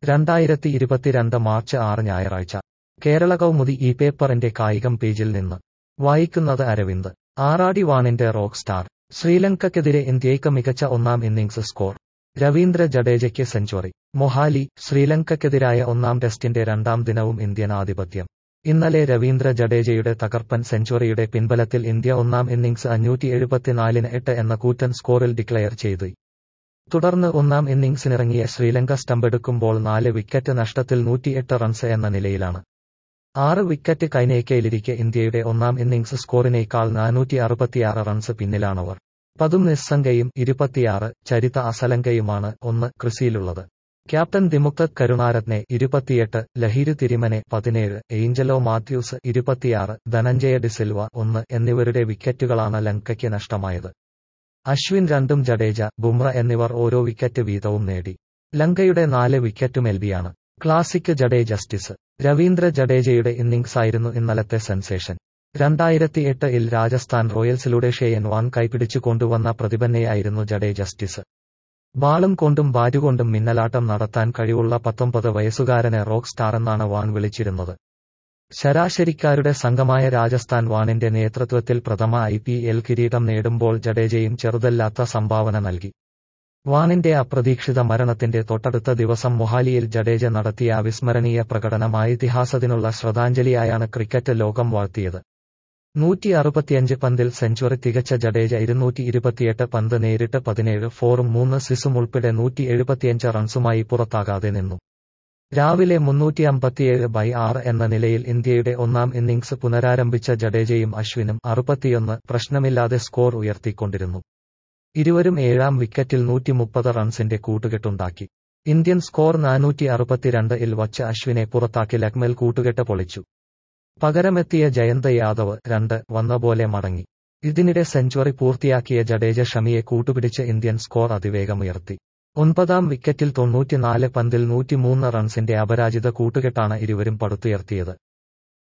രണ്ടായിരത്തി ഇരുപത്തിരണ്ട് മാർച്ച് ആറ് ഞായറാഴ്ച കേരള കൗമുദി ഈ പേപ്പറിന്റെ കായികം പേജിൽ നിന്ന് വായിക്കുന്നത് അരവിന്ദ് ആറാടി വാണിന്റെ റോക്ക് സ്റ്റാർ ശ്രീലങ്കയ്ക്കെതിരെ ഇന്ത്യയ്ക്ക് മികച്ച ഒന്നാം ഇന്നിംഗ്സ് സ്കോർ രവീന്ദ്ര ജഡേജയ്ക്ക് സെഞ്ചുറി മൊഹാലി ശ്രീലങ്കയ്ക്കെതിരായ ഒന്നാം ടെസ്റ്റിന്റെ രണ്ടാം ദിനവും ഇന്ത്യൻ ആധിപത്യം ഇന്നലെ രവീന്ദ്ര ജഡേജയുടെ തകർപ്പൻ സെഞ്ചുറിയുടെ പിൻബലത്തിൽ ഇന്ത്യ ഒന്നാം ഇന്നിംഗ്സ് അഞ്ഞൂറ്റി എഴുപത്തിനാലിന് എട്ട് എന്ന കൂറ്റൻ സ്കോറിൽ ഡിക്ലയർ ചെയ്തു തുടർന്ന് ഒന്നാം ഇന്നിംഗ്സിനിറങ്ങിയ ശ്രീലങ്ക സ്റ്റമ്പെടുക്കുമ്പോൾ നാല് വിക്കറ്റ് നഷ്ടത്തിൽ നൂറ്റിയെട്ട് റൺസ് എന്ന നിലയിലാണ് ആറ് വിക്കറ്റ് കൈനേക്കയിലിരിക്കെ ഇന്ത്യയുടെ ഒന്നാം ഇന്നിംഗ്സ് സ്കോറിനേക്കാൾ നാനൂറ്റി അറുപത്തിയാറ് റൺസ് പിന്നിലാണവർ പതും നിസ്സംഗയും ഇരുപത്തിയാറ് ചരിത അസലങ്കയുമാണ് ഒന്ന് ക്രിസിയിലുള്ളത് ക്യാപ്റ്റൻ ദിമുക്തത് കരുണാരത്നെ ഇരുപത്തിയെട്ട് ലഹിരു തിരിമനെ പതിനേഴ് ഏഞ്ചലോ മാത്യൂസ് ഇരുപത്തിയാറ് ധനഞ്ജയ ഡിസിൽവ ഒന്ന് എന്നിവരുടെ വിക്കറ്റുകളാണ് ലങ്കയ്ക്ക് നഷ്ടമായത് അശ്വിൻ രണ്ടും ജഡേജ ബുംറ എന്നിവർ ഓരോ വിക്കറ്റ് വീതവും നേടി ലങ്കയുടെ നാല് വിക്കറ്റും എൽബിയാണ് ക്ലാസിക് ജഡേ ജസ്റ്റിസ് രവീന്ദ്ര ജഡേജയുടെ ഇന്നിംഗ്സായിരുന്നു ഇന്നലത്തെ സെൻസേഷൻ രണ്ടായിരത്തി എട്ട് ഇൽ രാജസ്ഥാൻ റോയൽസിലൂടെ ഷെയൻ വാൻ കൈപിടിച്ചു കൊണ്ടുവന്ന പ്രതിഭനെയായിരുന്നു ജഡേ ജസ്റ്റിസ് ബാളും കൊണ്ടും ബാറ്റുകൊണ്ടും മിന്നലാട്ടം നടത്താൻ കഴിവുള്ള പത്തൊമ്പത് വയസ്സുകാരനെ റോക്ക് സ്റ്റാറെന്നാണ് വാൻ വിളിച്ചിരുന്നത് ശരാശരിക്കാരുടെ സംഘമായ രാജസ്ഥാൻ വാണിന്റെ നേതൃത്വത്തിൽ പ്രഥമ ഐ പി എൽ കിരീടം നേടുമ്പോൾ ജഡേജയും ചെറുതല്ലാത്ത സംഭാവന നൽകി വാണിന്റെ അപ്രതീക്ഷിത മരണത്തിന്റെ തൊട്ടടുത്ത ദിവസം മൊഹാലിയിൽ ജഡേജ നടത്തിയ അവിസ്മരണീയ പ്രകടനമായ ഇതിഹാസത്തിനുള്ള ശ്രദ്ധാഞ്ജലിയായാണ് ക്രിക്കറ്റ് ലോകം വാഴ്ത്തിയത് നൂറ്റി അറുപത്തിയഞ്ച് പന്തിൽ സെഞ്ചുറി തികച്ച ജഡേജ ഇരുന്നൂറ്റി ഇരുപത്തിയെട്ട് പന്ത് നേരിട്ട് പതിനേഴ് ഫോറും മൂന്ന് സിസും ഉൾപ്പെടെ നൂറ്റി എഴുപത്തിയഞ്ച് റൺസുമായി പുറത്താകാതെ നിന്നു രാവിലെ മുന്നൂറ്റി അമ്പത്തിയേഴ് ബൈ ആറ് എന്ന നിലയിൽ ഇന്ത്യയുടെ ഒന്നാം ഇന്നിംഗ്സ് പുനരാരംഭിച്ച ജഡേജയും അശ്വിനും അറുപത്തിയൊന്ന് പ്രശ്നമില്ലാതെ സ്കോർ ഉയർത്തിക്കൊണ്ടിരുന്നു ഇരുവരും ഏഴാം വിക്കറ്റിൽ നൂറ്റി മുപ്പത് റൺസിന്റെ കൂട്ടുകെട്ടുണ്ടാക്കി ഇന്ത്യൻ സ്കോർ നാനൂറ്റി അറുപത്തിരണ്ട് ഇൽ വച്ച് അശ്വിനെ പുറത്താക്കി ലക്മൽ കൂട്ടുകെട്ട് പൊളിച്ചു പകരമെത്തിയ ജയന്ത് യാദവ് രണ്ട് വന്ന പോലെ മടങ്ങി ഇതിനിടെ സെഞ്ചുറി പൂർത്തിയാക്കിയ ജഡേജ ഷമിയെ കൂട്ടുപിടിച്ച് ഇന്ത്യൻ സ്കോർ അതിവേഗമുയർത്തി ഒൻപതാം വിക്കറ്റിൽ തൊണ്ണൂറ്റിനാല് പന്തിൽ നൂറ്റിമൂന്ന് റൺസിന്റെ അപരാജിത കൂട്ടുകെട്ടാണ് ഇരുവരും പടുത്തുയർത്തിയത്